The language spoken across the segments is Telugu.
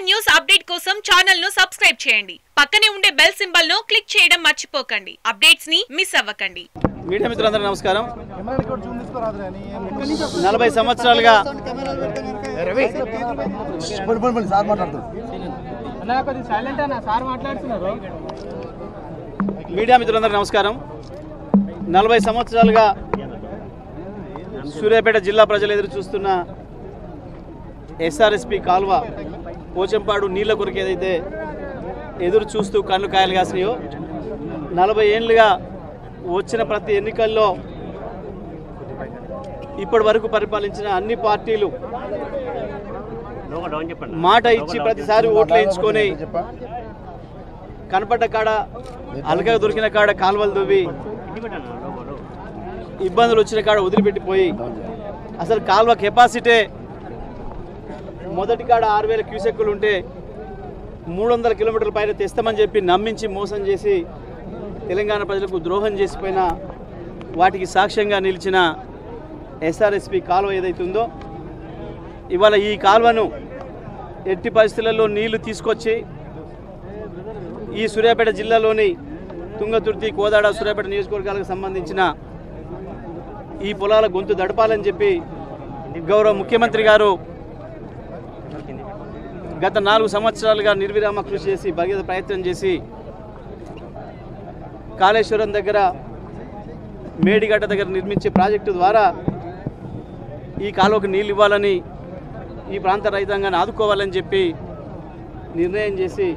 న్యూస్ అప్డేట్ కోసం ఛానల్ ను సబ్స్క్రైబ్ చేయండి పక్కనే ఉండే బెల్ సింబల్ ను క్లిక్ చేయడం మర్చిపోకండి అప్డేట్స్ ని మిస్ అవ్వకండి మీడియా మిత్రులందరూ నమస్కారం నలభై సంవత్సరాలుగా సార్ మాట్లాడుతుంది అన్న కొద్దిగా సైలెంట్ అన్న సార్ మాట్లాడుతున్నారు మీడియా మిత్రులందరూ నమస్కారం నలభై సంవత్సరాలుగా సూర్యాపేట జిల్లా ప్రజలు ఎదురు చూస్తున్న ఎస్ఆర్ఎస్పి కాల్వ పోచంపాడు నీళ్ళ కొరకు ఏదైతే ఎదురు చూస్తూ కళ్ళు కాయలు కాసినాయో నలభై ఏళ్ళుగా వచ్చిన ప్రతి ఎన్నికల్లో ఇప్పటి వరకు పరిపాలించిన అన్ని పార్టీలు మాట ఇచ్చి ప్రతిసారి ఓట్లు వేయించుకొని కనపడ్డ కాడ అలగగా దొరికిన కాడ కాలువలు దువ్వి ఇబ్బందులు వచ్చిన కాడ వదిలిపెట్టిపోయి అసలు కాలువ కెపాసిటీ మొదటి కాడ ఆరు వేల క్యూసెక్కులు ఉంటే మూడు వందల కిలోమీటర్ల పైన తెస్తామని చెప్పి నమ్మించి మోసం చేసి తెలంగాణ ప్రజలకు ద్రోహం చేసిపోయిన వాటికి సాక్ష్యంగా నిలిచిన ఎస్ఆర్ఎస్పి కాలువ ఏదైతే ఉందో ఇవాళ ఈ కాలువను ఎట్టి పరిస్థితులలో నీళ్లు తీసుకొచ్చి ఈ సూర్యాపేట జిల్లాలోని తుంగతుర్తి కోదాడ సూర్యాపేట నియోజకవర్గాలకు సంబంధించిన ఈ పొలాల గొంతు దడపాలని చెప్పి గౌరవ ముఖ్యమంత్రి గారు గత నాలుగు సంవత్సరాలుగా నిర్విరామ కృషి చేసి భగీరథ ప్రయత్నం చేసి కాళేశ్వరం దగ్గర మేడిగడ్డ దగ్గర నిర్మించే ప్రాజెక్టు ద్వారా ఈ కాలువకు నీళ్ళు ఇవ్వాలని ఈ ప్రాంత రైతాంగాన్ని ఆదుకోవాలని చెప్పి నిర్ణయం చేసి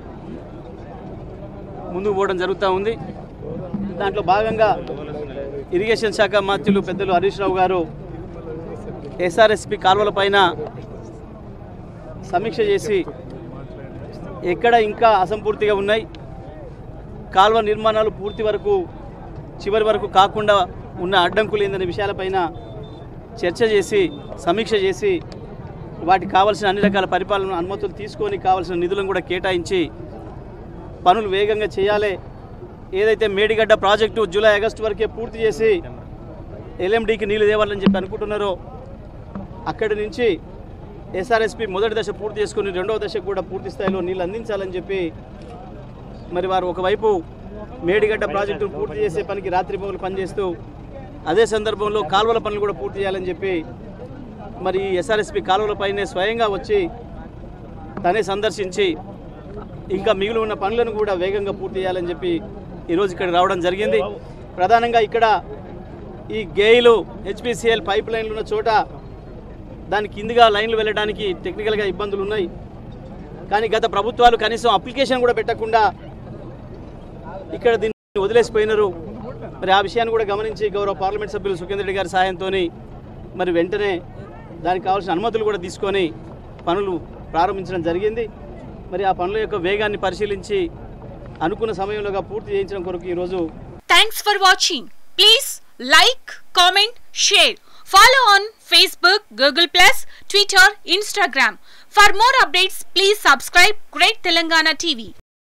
ముందుకు పోవడం జరుగుతూ ఉంది దాంట్లో భాగంగా ఇరిగేషన్ శాఖ మంత్రులు పెద్దలు హరీష్ రావు గారు ఎస్ఆర్ఎస్పి కాలువల పైన సమీక్ష చేసి ఎక్కడ ఇంకా అసంపూర్తిగా ఉన్నాయి కాలువ నిర్మాణాలు పూర్తి వరకు చివరి వరకు కాకుండా ఉన్న అడ్డంకులు ఏందనే విషయాలపైన చర్చ చేసి సమీక్ష చేసి వాటికి కావాల్సిన అన్ని రకాల పరిపాలన అనుమతులు తీసుకొని కావాల్సిన నిధులను కూడా కేటాయించి పనులు వేగంగా చేయాలి ఏదైతే మేడిగడ్డ ప్రాజెక్టు జూలై ఆగస్టు వరకే పూర్తి చేసి ఎల్ఎండికి నీళ్లు తేవాలని చెప్పి అనుకుంటున్నారో అక్కడి నుంచి ఎస్ఆర్ఎస్పి మొదటి దశ పూర్తి చేసుకుని రెండవ దశకు కూడా పూర్తి స్థాయిలో నీళ్ళు అందించాలని చెప్పి మరి వారు ఒకవైపు మేడిగడ్డ ప్రాజెక్టును పూర్తి చేసే పనికి రాత్రి పనులు పనిచేస్తూ అదే సందర్భంలో కాలువల పనులు కూడా పూర్తి చేయాలని చెప్పి మరి ఈ ఎస్ఆర్ఎస్పి కాలువలపైనే స్వయంగా వచ్చి తనే సందర్శించి ఇంకా మిగిలి ఉన్న పనులను కూడా వేగంగా పూర్తి చేయాలని చెప్పి ఈరోజు ఇక్కడ రావడం జరిగింది ప్రధానంగా ఇక్కడ ఈ గేయిలు హెచ్పిసిఎల్ పైప్ లైన్లు ఉన్న చోట దాని కిందిగా లైన్లు వెళ్ళడానికి టెక్నికల్గా ఇబ్బందులు ఉన్నాయి కానీ గత ప్రభుత్వాలు కనీసం అప్లికేషన్ కూడా పెట్టకుండా ఇక్కడ దీన్ని వదిలేసిపోయినారు మరి ఆ విషయాన్ని కూడా గమనించి గౌరవ పార్లమెంట్ సభ్యులు సుఖేంద్ర రెడ్డి గారి సహాయంతో మరి వెంటనే దానికి కావాల్సిన అనుమతులు కూడా తీసుకొని పనులు ప్రారంభించడం జరిగింది మరి ఆ పనుల యొక్క వేగాన్ని పరిశీలించి అనుకున్న సమయంలోగా పూర్తి చేయించడం కొరకు ఈరోజు thanks for watching please like comment share follow on Facebook Google plus Twitter Instagram for more updates please subscribe great Telangana TV